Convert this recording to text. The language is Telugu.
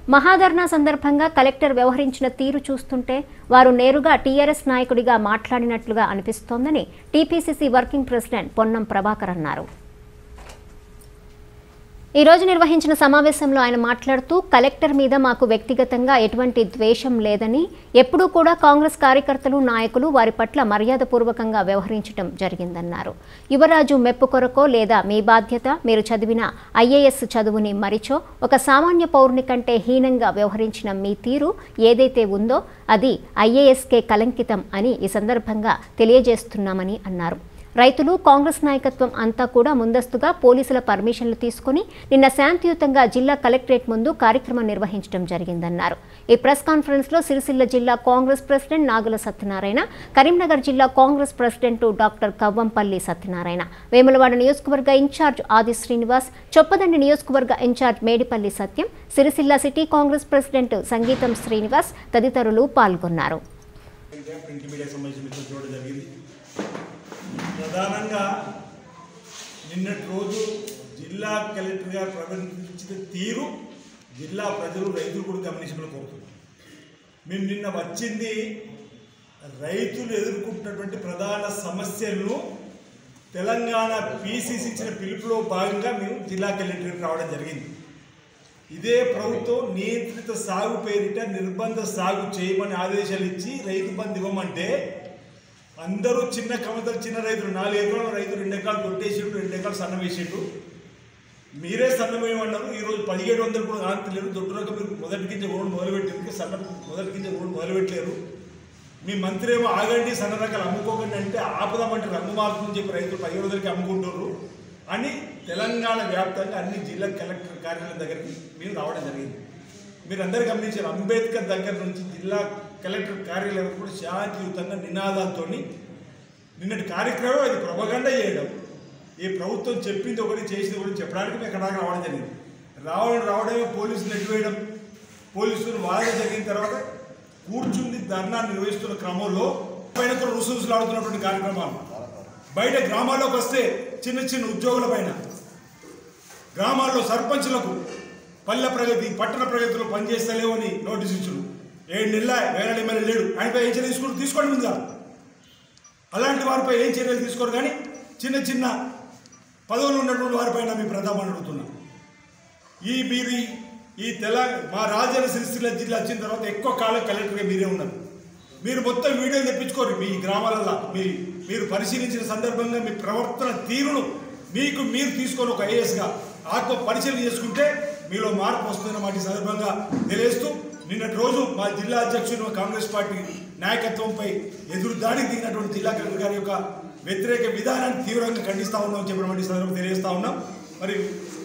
మహాధర్నా సందర్భంగా కలెక్టర్ వ్యవహరించిన తీరు చూస్తుంటే వారు నేరుగా టీఆర్ఎస్ నాయకుడిగా మాట్లాడినట్లుగా అనిపిస్తోందని TPCC working president Ponnam Prabhakar అన్నారు ఈ రోజు నిర్వహించిన సమావేశంలో ఆయన మాట్లాడుతూ కలెక్టర్ మీద మాకు వ్యక్తిగతంగా ఎటువంటి ద్వేషం లేదని ఎప్పుడూ కూడా కాంగ్రెస్ కార్యకర్తలు నాయకులు వారి పట్ల మర్యాదపూర్వకంగా వ్యవహరించడం జరిగిందన్నారు యువరాజు మెప్పు కొరకో లేదా మీ బాధ్యత మీరు చదివిన ఐఏఎస్ చదువుని మరిచో ఒక సామాన్య పౌరుని కంటే హీనంగా వ్యవహరించిన మీ తీరు ఏదైతే ఉందో అది ఐఏఎస్కే కలంకితం అని ఈ సందర్భంగా తెలియజేస్తున్నామని అన్నారు రైతులు కాంగ్రెస్ నాయకత్వం అంతా కూడా ముందస్తుగా పోలీసుల పర్మిషన్లు తీసుకుని నిన్న శాంతియుతంగా జిల్లా కలెక్టరేట్ ముందు కార్యక్రమం నిర్వహించడం జరిగిందన్నారు ఈ ప్రెస్ కాన్ఫరెన్స్లో సిరిసిల్ల జిల్లా కాంగ్రెస్ ప్రెసిడెంట్ నాగుల సత్యనారాయణ కరీంనగర్ జిల్లా కాంగ్రెస్ ప్రెసిడెంట్ డాక్టర్ కవ్వంపల్లి సత్యనారాయణ వేములవాడ నియోజకవర్గ ఇన్ఛార్జ్ ఆది శ్రీనివాస్ చొప్పదండి నియోజకవర్గ in-charge Medipalli Satyam Sircilla city Congress president Sangeetham Srinivas తదితరులు పాల్గొన్నారు మీడియా, ప్రింట్ మీడియా సంబంధించిన మిత్రులు చూడడం జరిగింది ప్రధానంగా నిన్నటి రోజు జిల్లా కలెక్టర్ గారు ప్రకటించిన తీరు జిల్లా ప్రజలు రైతులు కూడా గమనించమని కోరుతున్నారు మేము నిన్న వచ్చింది రైతులు ఎదుర్కొంటున్నటువంటి ప్రధాన సమస్యలను తెలంగాణ పీసీసీ ఇచ్చిన పిలుపులో భాగంగా మేము జిల్లా కలెక్టర్కి రావడం జరిగింది ఇదే ప్రభుత్వం నియంత్రిత సాగు పేరిట నిర్బంధ సాగు చేయమని ఆదేశాలు ఇచ్చి రైతు బంధు ఇవ్వమంటే అందరూ చిన్న కమతలు చిన్న రైతులు నాలుగు ఎకరాల రైతు రెండు ఎకరాలు కొట్టేసిండు రెండు ఎకరాలు సన్నం వేసిండు మీరే సన్నమేమన్నారు ఈరోజు పదిహేడు వందలు కూడా కాంతలేరు దొడ్డు రకం మీరు మొదటి గింజ కూడా మొదలుపెట్టింది సన్న మొదటి గింజ కూడా మొదలుపెట్టలేరు మీ మంత్రి ఏమో ఆగండి సన్న రకాలు అమ్ముకోకండి అంటే ఆపుదామంటే రంగు మారుతుందని చెప్పి రైతులు పదిహేడు వందలకి అమ్ముకుంటున్నారు అని తెలంగాణ వ్యాప్తంగా అన్ని జిల్లా కలెక్టర్ కార్యాలయం దగ్గరికి మీరు రావడం జరిగింది మీరు అందరూ గమనించారు అంబేద్కర్ దగ్గర నుంచి జిల్లా కలెక్టర్ కార్యాలయం కూడా శాంతియుతంగా నినాదాలతో నిన్నటి కార్యక్రమం అది ప్రభగండ చేయడం ఈ ప్రభుత్వం చెప్పింది ఒకటి చేసింది ఒకటి చెప్పడానికి మేము ఎక్కడ దాకా రావడం జరిగింది రావడం రావడమే పోలీసులు ఎటువేయడం పోలీసులు వాదన జరిగిన తర్వాత కూర్చుండి ధర్నా నిర్వహిస్తున్న క్రమంలో పైన కూడా రుసురుసులాడుతున్నటువంటి కార్యక్రమాలు బయట గ్రామాల్లోకి వస్తే చిన్న చిన్న ఉద్యోగుల పైన గ్రామాల్లో సర్పంచులకు పల్లె ప్రగతి పట్టణ ప్రగతిలో పనిచేస్తలేవని నోటీస్ ఇచ్చుడు ఏడు నెలల వేరే ఎమ్మెల్యే లేడు ఆయనపై ఏం చర్యలు తీసుకుంటూ తీసుకోండి ముందుగా అలాంటి వారిపై ఏం చర్యలు తీసుకోరు కానీ చిన్న చిన్న పదవులు ఉన్నటువంటి వారిపైన మీ ప్రతాపాన్ని అడుగుతున్నాం ఈ మీరు ఈ- ఈ తెల మా రాజన్న సిరిసిల్ల జిల్లా వచ్చిన తర్వాత ఎక్కువ కాలం కలెక్టర్గా మీరే ఉన్నారు మీరు మొత్తం వీడియోలు తెప్పించుకోరు మీ గ్రామాలలో మీ మీరు పరిశీలించిన సందర్భంగా మీ ప్రవర్తన తీరును మీకు మీరు తీసుకొని ఒక ఐఏఎస్గా ఆత్మ పరిశీలన చేసుకుంటే మీలో మార్పు వస్తుందన్నమాట ఈ సందర్భంగా తెలియజేస్తూ నిన్నటి రోజు మా జిల్లా అధ్యక్షుడు కాంగ్రెస్ పార్టీ నాయకత్వంపై ఎదురు దాడికి దిగినటువంటి జిల్లా కలెక్టర్ గారి యొక్క వ్యతిరేక విధానాన్ని తీవ్రంగా ఖండిస్తా ఉన్నాం చెప్పినటువంటి ఈ సందర్భంగా తెలియజేస్తా ఉన్నాం మరి